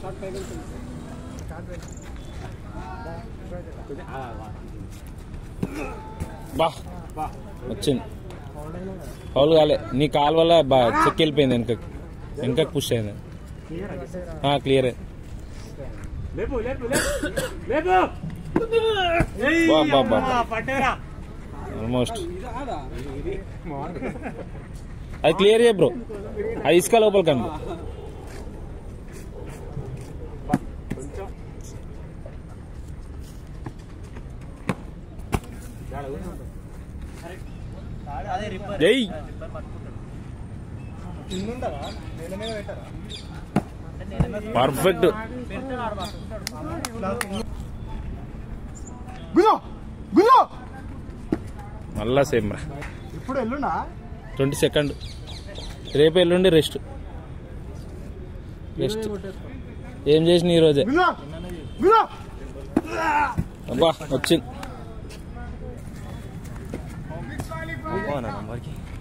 బా వచ్చింది ఫౌల్ కాలే నీ కాల్ వల్ల బా చెక్ వెళ్ళిపోయింది వెనకకి వెనకకి పుష్ అయింది క్లియర్ లేపు లేపు లేపు లేపు బా బా బా పట్టేరా ఆల్మోస్ట్ అది క్లియర్ చేయ బ్రో అది ఇసుక లోపల కనుక జై పర్ఫెక్ట్ గుజో గుజో మళ్ళా సేమ్ రా ఇప్పుడు ఎల్లుండా ట్వంటీ సెకండ్ రేపు ఎల్లుండి రెస్ట్ రెస్ట్ ఏం చేసిన ఈరోజే గుజో గుజో అబ్బా వచ్చింది పోనా నంబర్కి